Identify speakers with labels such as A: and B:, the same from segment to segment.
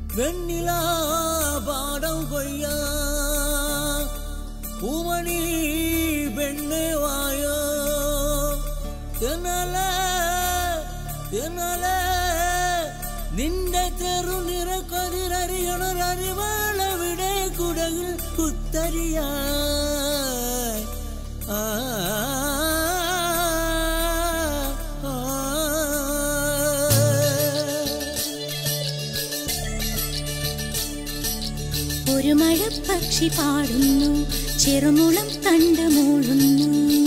A: வெண்ணிலா பாடம் கொய்யா பூமணி பெண்ணே வாயோ തെന്നല തെന്നല നിന്റെ തെറു നിറക്കൊതിരറിയണൊരറിവാളവിടെ കുടകിൽ കുത്തരിയായി ആ ആ,
B: ഒരു മഴപ്പക്ഷി പാടുന്നു ചെറുമുളം തണ്ട് മൂളുന്നു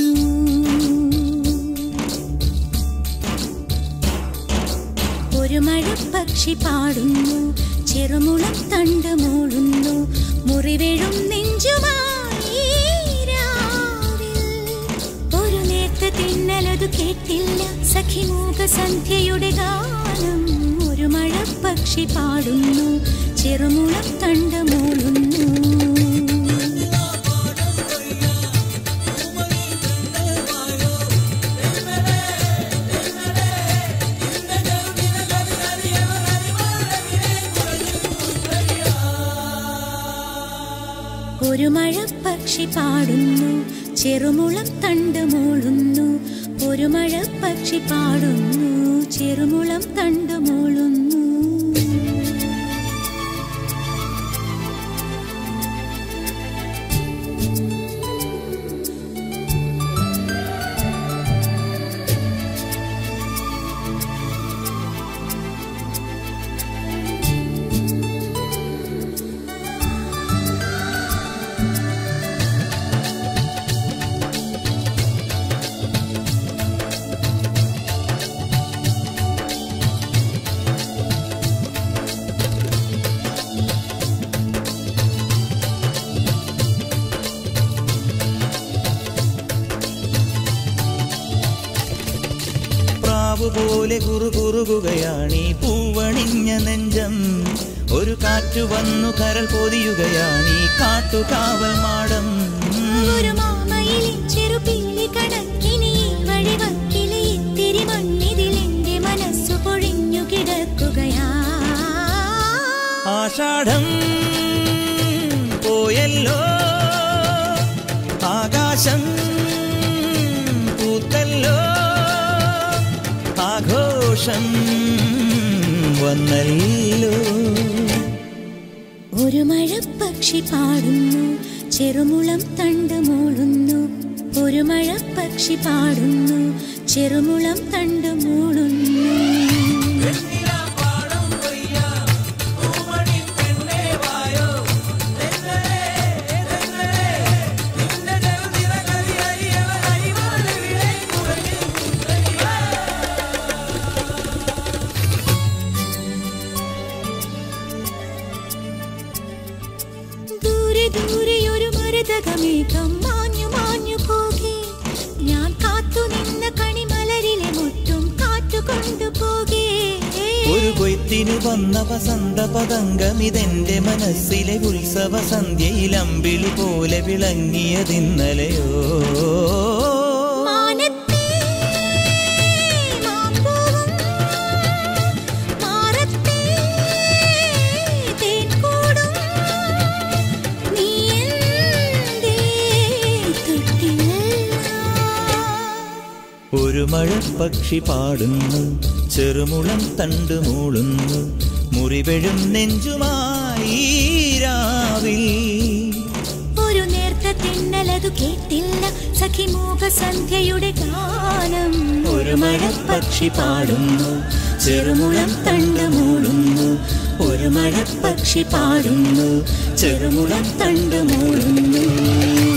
B: ഒരു മഴപ്പക്ഷി പാടുന്നു ചെറുമുളം തണ്ട് മൂളുന്നു മുറിവേഴും നെഞ്ചുമായി രാവിൽ. ഒരു നേർത്ത തിന്നലതു കേട്ടില്ല സഖിമൂക സന്ധ്യയുടെ ഗാനം ഒരു മഴപ്പക്ഷി പാടുന്നു ചെറുമുളം തണ്ട് മൂളുന്നു ഒരു മഴപ്പക്ഷി പാടുന്നു ചെറുമുളം തണ്ട് മൂളുന്നു ഒരു മഴപ്പക്ഷി പാടുന്നു ചെറുമുളം തണ്ട് മൂളുന്നു
C: പ്രാവു പോലെ കുറുകുറുകയാണീ പൂവണിഞ്ഞ നെഞ്ചം ഒരു കാറ്റു വന്നു കരൾ പൊതിയുകയാണീ കാട്ടുകാവൽ മാടം
B: ഒരു മാമയിലെ ചെറുപീലി കണക്കിനി ഈ വഴിവക്കിലെ ഇത്തിരി മണ്ണിതിൽ എന്റെ മനസ്സു പൊഴിഞ്ഞു കിടക്കുകയാ
C: ആഷാഢം പോയല്ലോ ആകാശം പൂത്തല്ലോ ആഘോഷം വന്നല്ലോ
B: ഒരു മഴപ്പക്ഷി പാടുന്നു ചെറുമുളം തണ്ട് മൂളുന്നു ഒരു മഴപ്പക്ഷി പാടുന്നു ചെറുമുളം തണ്ട് മൂളുന്നു ദൂരെ ദൂരെ ഒരു മരതകമേഘം മാഞ്ഞു മാഞ്ഞു പോകെ ഞാൻ കാത്തു നിന്ന കണിമലരിലെ മുറ്റും കാറ്റു കൊണ്ടുപോകേ
C: ഒരു കൊയ്ത്തിനു വന്ന വസന്ത പതംഗം ഇതെന്റെ മനസ്സിലെ ഉത്സവ സന്ധ്യയിൽ അമ്പിളി പോലെ വിളങ്ങിയതിന്നലെയോ
B: മാനത്തെ മാമ്പൂവും മാറത്തെ തേൻകൂടും നീ എന്തേ തൊട്ടില്ല
C: ഒരു മഴപ്പക്ഷി പാടുന്നു ചെറുമുളം തണ്ട് മൂളുന്നു മുറിവെഴും നെഞ്ചുമായി രാവിൽ
B: ഒരു നേർത്ത തിന്നലതു കേട്ടില്ല സഖിമൂക സന്ധ്യയുടെ ഗാനം
C: ഒരു മഴപ്പക്ഷി പാടുന്നു ചെറുമുളം തണ്ട് മൂളുന്നു ഒരു മഴപ്പക്ഷി പാടുന്നു ചെറുമുളം തണ്ട് മൂളുന്നു